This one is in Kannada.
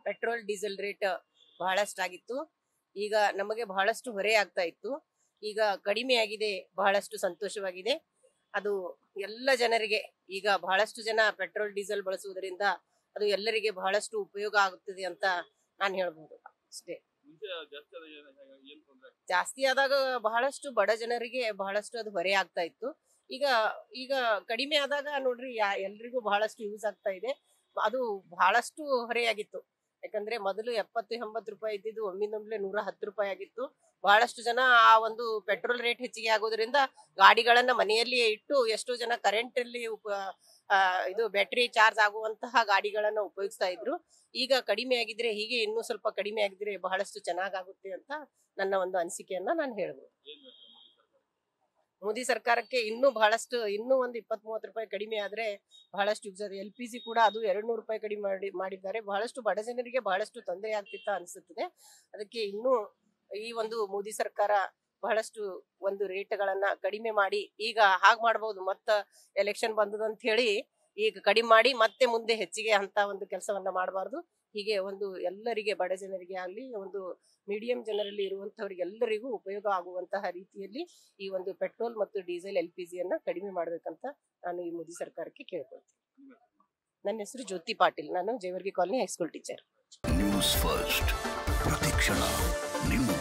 ಪೆಟ್ರೋಲ್ ಡೀಸೆಲ್ ರೇಟ್ ಬಹಳಷ್ಟಾಗಿತ್ತು ಈಗ ನಮಗೆ ಬಹಳಷ್ಟು ಹೊರೆ ಆಗ್ತಾ ಇತ್ತು ಈಗ ಕಡಿಮೆ ಆಗಿದೆ ಬಹಳಷ್ಟು ಸಂತೋಷವಾಗಿದೆ ಅದು ಎಲ್ಲ ಜನರಿಗೆ ಈಗ ಬಹಳಷ್ಟು ಜನ ಪೆಟ್ರೋಲ್ ಡೀಸೆಲ್ ಬಳಸುವುದರಿಂದ ಅದು ಎಲ್ಲರಿಗೆ ಬಹಳಷ್ಟು ಉಪಯೋಗ ಆಗುತ್ತದೆ ಅಂತ ನಾನು ಹೇಳ್ಬೋದು ಅಷ್ಟೇ ಮುಂಚೆ ಜಾಸ್ತಿ ಆದಾಗ ಏನ್- ಏನ್ ತೊಂದ್ರೆ ಆಗ್ತಿತ್ತು? ಜಾಸ್ತಿ ಆದಾಗ ಬಹಳಷ್ಟು ಬಡ ಜನರಿಗೆ ಬಹಳಷ್ಟು ಅದು ಹೊರೆ ಆಗ್ತಾ ಇತ್ತು ಈಗ ಈಗ ಕಡಿಮೆ ಆದಾಗ ನೋಡ್ರಿ ಯಾ- ಎಲ್ರಿಗೂ ಬಹಳಷ್ಟು ಯೂಸ್ ಆಗ್ತಾ ಇದೆ ಅದು ಬಹಳಷ್ಟು ಹೊರೆಯಾಗಿತ್ತು ಯಾಕಂದ್ರೆ ಮೊದಲು ಎಪ್ಪತ್ತು ಎಂಬತ್ತು ರೂಪಾಯಿ ಇದ್ದಿದ್ದು ಒಮ್ಮಿಂದೊಮ್ಲೆ ನೂರ ಹತ್ತು ರೂಪಾಯಿ ಆಗಿತ್ತು ಬಹಳಷ್ಟು ಜನ ಆ ಒಂದು ಪೆಟ್ರೋಲ್ ರೇಟ್ ಹೆಚ್ಚಿಗೆ ಆಗೋದ್ರಿಂದ ಗಾಡಿಗಳನ್ನ ಮನೆಯಲ್ಲಿಯೇ ಇಟ್ಟು ಎಷ್ಟೋ ಜನ ಕರೆಂಟ್ ಅಲ್ಲಿ ಉಪ ಆ, ಇದು ಬ್ಯಾಟ್ರಿ ಚಾರ್ಜ್ ಆಗುವಂತಹ ಗಾಡಿಗಳನ್ನ ಉಪಯೋಗಿಸ್ತಾ ಇದ್ರು ಈಗ ಕಡಿಮೆ ಆಗಿದ್ರೆ ಹೀಗೆ ಇನ್ನೂ ಸ್ವಲ್ಪ ಕಡಿಮೆ ಆಗಿದ್ರೆ ಬಹಳಷ್ಟು ಚೆನ್ನಾಗಾಗುತ್ತೆ ಅಂತ ನನ್ನ ಒಂದು ಅನಿಸಿಕೆಯನ್ನ ನಾನು ಹೇಳ್ಬೋದು ಏನ್ ಹೇಳ್ತಾರೆ ಮೋದಿ ಸರ್ಕಾರ? ಮೋದಿ ಸರ್ಕಾರಕ್ಕೆ ಇನ್ನೂ ಬಹಳಷ್ಟು ಇನ್ನೂ ಒಂದು ಇಪ್ಪತ್ತ್ ಮೂವತ್ತು ರೂಪಾಯಿ ಕಡಿಮೆ ಆದ್ರೆ ಬಹಳಷ್ಟು ಯೂಸ್ ಎಲ್ ಪಿ ಜಿ ಕೂಡ ಅದು ಎರಡು ನೂರು ರೂಪಾಯಿ ಕಡಿಮೆ ಮಾಡಿ ಮಾಡಿದ್ದಾರೆ ಬಹಳಷ್ಟು ಬಡ ಜನರಿಗೆ ಬಹಳಷ್ಟು ತೊಂದರೆ ಆಗ್ತಿತ್ತ ಅನಿಸುತ್ತದೆ ಅದಕ್ಕೆ ಇನ್ನೂ ಈ ಒಂದು ಮೋದಿ ಸರ್ಕಾರ ಬಹಳಷ್ಟು ಒಂದು ರೇಟ್ಗಳನ್ನ ಕಡಿಮೆ ಮಾಡಿ ಈಗ ಹಾಗೆ ಮಾಡಬಹುದು ಮತ್ತ ಎಲೆಕ್ಷನ್ ಬಂದದಂತ ಹೇಳಿ ಈಗ ಕಡಿಮೆ ಮಾಡಿ ಮತ್ತೆ ಮುಂದೆ ಹೆಚ್ಚಿಗೆ ಅಂತ ಒಂದು ಕೆಲಸವನ್ನ ಮಾಡಬಾರ್ದು ಹೀಗೆ ಒಂದು ಎಲ್ಲರಿಗೆ ಬಡ ಜನರಿಗೆ ಆಗಲಿ ಒಂದು ಮೀಡಿಯಂ ಜನರಲ್ಲಿ ಇರುವಂತವರಿಗೆ ಎಲ್ಲರಿಗೂ ಉಪಯೋಗ ಆಗುವಂತಹ ರೀತಿಯಲ್ಲಿ ಈ ಒಂದು ಪೆಟ್ರೋಲ್ ಮತ್ತು ಡೀಸೆಲ್ ಎಲ್ ಪಿ ಜಿಯನ್ನ ಕಡಿಮೆ ಮಾಡ್ಬೇಕಂತ ನಾನು ಈ ಮೋದಿ ಸರ್ಕಾರಕ್ಕೆ ಕೇಳ್ಕೊಳ್ತೀನಿ ನಿಮ್ಮ ಹೆಸರು? ನನ್ನ ಹೆಸರು ಜ್ಯೋತಿ ಪಾಟೀಲ್ ನಾನು Jewargi colony high school teacher news first ಪ್ರತಿಕ್ಷಣ ನಿಮ್ಮ